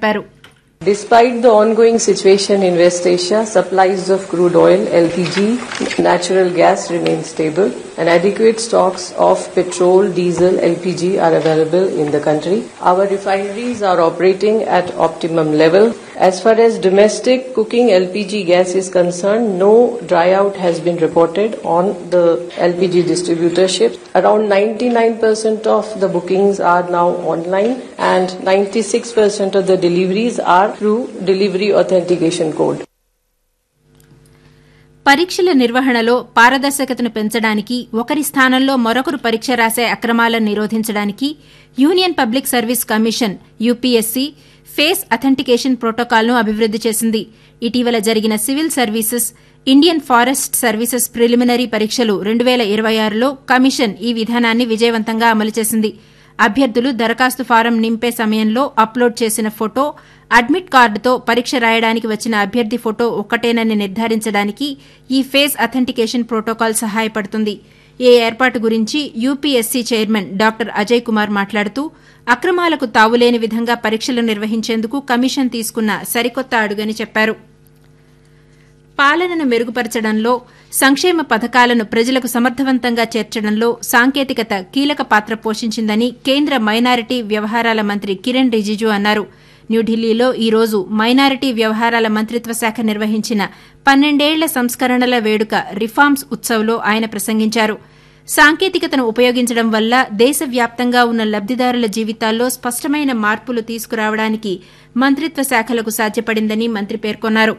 తెలిపారు Despite the ongoing situation in West Asia, supplies of crude oil, LPG, natural gas remain stable and adequate stocks of petrol, diesel, LPG are available in the country. Our refineries are operating at optimum level. As far as domestic cooking LPG gas is concerned, no dry out has been reported on the LPG distributorship. Around 99% of the bookings are now online and 96% of the deliveries are through delivery authentication code. పరీక్షల నిర్వహణలో పారదర్శకతను పెంచడానికి ఒకరి స్థానంలో మరొకరు పరీక్ష రాసే అక్రమాలను నిరోధించడానికి union public service commission UPSC face authentication ప్రోటోకాల్ను అభివృద్ది చేసింది ఇటీవల జరిగిన civil services Indian forest services preliminary పరీక్షలు రెండు వేల ఇరవై ఆరులో కమిషన్ ఈ విధానాన్ని విజయవంతంగా అమలు చేసింది అభ్యర్థులు దరఖాస్తు ఫారం నింపే సమయంలో అప్లోడ్ చేసిన ఫోటో అడ్మిట్ కార్డుతో పరీక్ష రాయడానికి వచ్చిన అభ్యర్థి ఫోటో ఒక్కటేనని నిర్ధారించడానికి ఈ ఫేస్ అథెంటికేషన్ ప్రోటోకాల్ సహాయపడుతుంది ఈ ఏర్పాటు గురించి UPSC chairman doctor Ajay Kumar మాట్లాడుతూ అక్రమాలకు తావులేని విధంగా పరీక్షలు నిర్వహించేందుకు కమిషన్ తీసుకున్న సరికొత్త అడుగని చెప్పారు పాలనను మెరుగుపరచడంలో సంక్షేమ పథకాలను ప్రజలకు సమర్థవంతంగా చేర్చడంలో సాంకేతికత కీలక పాత్ర పోషించిందని కేంద్ర మైనారిటీ వ్యవహారాల మంత్రి కిరణ్ రిజిజు అన్నారు న్యూఢిల్లీలో ఈ రోజు మైనారిటీ వ్యవహారాల మంత్రిత్వ శాఖ నిర్వహించిన పన్నెండేళ్ల సంస్కరణల వేడుక రిఫార్మ్స్ ఉత్సవ్లో ఆయన ప్రసంగించారు సాంకేతికతను ఉపయోగించడం వల్ల దేశవ్యాప్తంగా ఉన్న లబ్దిదారుల జీవితాల్లో స్పష్టమైన మార్పులు తీసుకురావడానికి మంత్రిత్వ శాఖలకు సాధ్యపడిందని మంత్రి పేర్కొన్నారు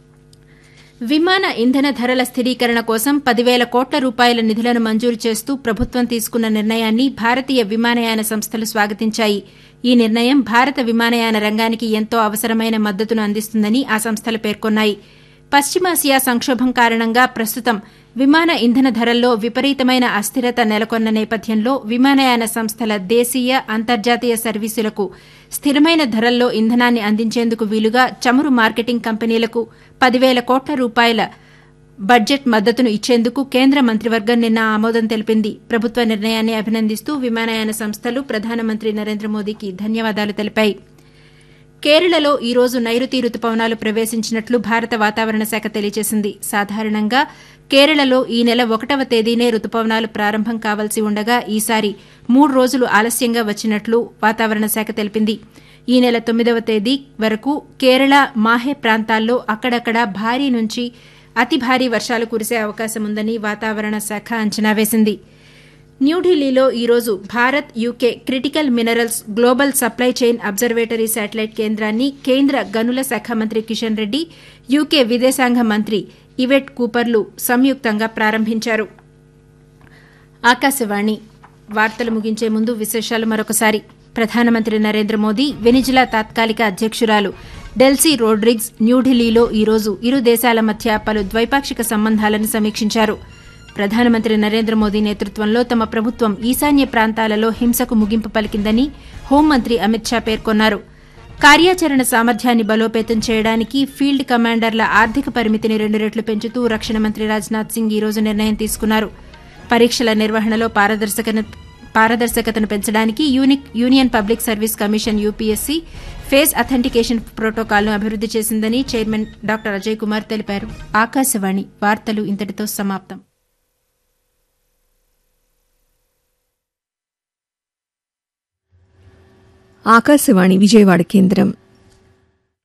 విమాన ఇంధన ధరల స్థిరీకరణ కోసం పదివేల కోట్ల రూపాయల నిధులను మంజూరు చేస్తూ ప్రభుత్వం తీసుకున్న నిర్ణయాన్ని భారతీయ విమానయాన సంస్థలు స్వాగతించాయి ఈ నిర్ణయం భారత విమానయాన రంగానికి ఎంతో అవసరమైన మద్దతును అందిస్తుందని ఆ సంస్థలు పేర్కొన్నాయి పశ్చిమాసియా సంక్షోభం కారణంగా ప్రస్తుతం విమాన ఇంధన ధరల్లో విపరీతమైన అస్థిరత నెలకొన్న నేపథ్యంలో విమానయాన సంస్థల దేశీయ అంతర్జాతీయ సర్వీసులకు స్థిరమైన ధరల్లో ఇంధనాన్ని అందించేందుకు వీలుగా చమురు మార్కెటింగ్ కంపెనీలకు పదివేల కోట్ల రూపాయల బడ్జెట్ మద్దతును ఇచ్చేందుకు కేంద్ర మంత్రివర్గం నిన్న ఆమోదం తెలిపింది ప్రభుత్వ నిర్ణయాన్ని అభినందిస్తూ విమానయాన సంస్థలు ప్రధానమంత్రి నరేంద్ర మోదీకి ధన్యవాదాలు తెలిపాయి కేరళలో ఈ రోజు నైరుతి రుతుపవనాలు ప్రవేశించినట్లు భారత వాతావరణ శాఖ తెలియజేసింది సాధారణంగా కేరళలో ఈ నెల ఒకటవ తేదీనే రుతుపవనాలు ప్రారంభం కావాల్సి ఉండగా ఈసారి మూడు రోజులు ఆలస్యంగా వచ్చినట్లు వాతావరణ శాఖ తెలిపింది ఈ నెల తొమ్మిదవ తేదీ వరకు కేరళ మాహే ప్రాంతాల్లో అక్కడక్కడ భారీ నుంచి అతి భారీ వర్షాలు కురిసే అవకాశం ఉందని వాతావరణ శాఖ అంచనా వేసింది న్యూఢిల్లీలో ఈరోజు Bharat UK critical minerals global supply chain observatory satellite కేంద్రాన్ని కేంద్ర గనుల శాఖ మంత్రి కిషన్ రెడ్డి యూకే విదేశాంగ మంత్రి ఇవెట్ కూపర్లు సంయుక్తంగా ప్రారంభించారు ఆకాశవాణి వార్తలు ముగించే ముందు విశేషాలు మరొకసారి ప్రధానమంత్రి నరేంద్ర మోదీ వెనిజులా తాత్కాలిక అధ్యక్షురాలు డెల్సీ రోడ్రిగ్స్ న్యూఢిల్లీలో ఈరోజు ఇరు దేశాల మధ్య పలు ద్వైపాక్షిక సంబంధాలను సమీక్షించారు ప్రధానమంత్రి నరేంద్ర మోదీ నేతృత్వంలో తమ ప్రభుత్వం ఈశాన్య ప్రాంతాలలో హింసకు ముగింపు పలికిందని హోంమంత్రి అమిత్ షా పేర్కొన్నారు కార్యాచరణ సామర్థ్యాన్ని బలోపేతం చేయడానికి ఫీల్డ్ కమాండర్ల ఆర్థిక పరిమితిని రెండు రెట్లు పెంచుతూ రక్షణ మంత్రి రాజ్నాథ్ సింగ్ ఈ రోజు నిర్ణయం తీసుకున్నారు పరీక్షల నిర్వహణలో పారదర్శకతను పెంచడానికి union public service commission UPSC face authentication ప్రోటోకాల్ను అభివృద్ది చేసిందని చైర్మన్ డాక్టర్ అజయ్ కుమార్ తెలిపారు ఆకాశవాణి వార్తలు ఇంతటితో సమాప్తం ఆకాశవాణి విజయవాడ కేంద్రం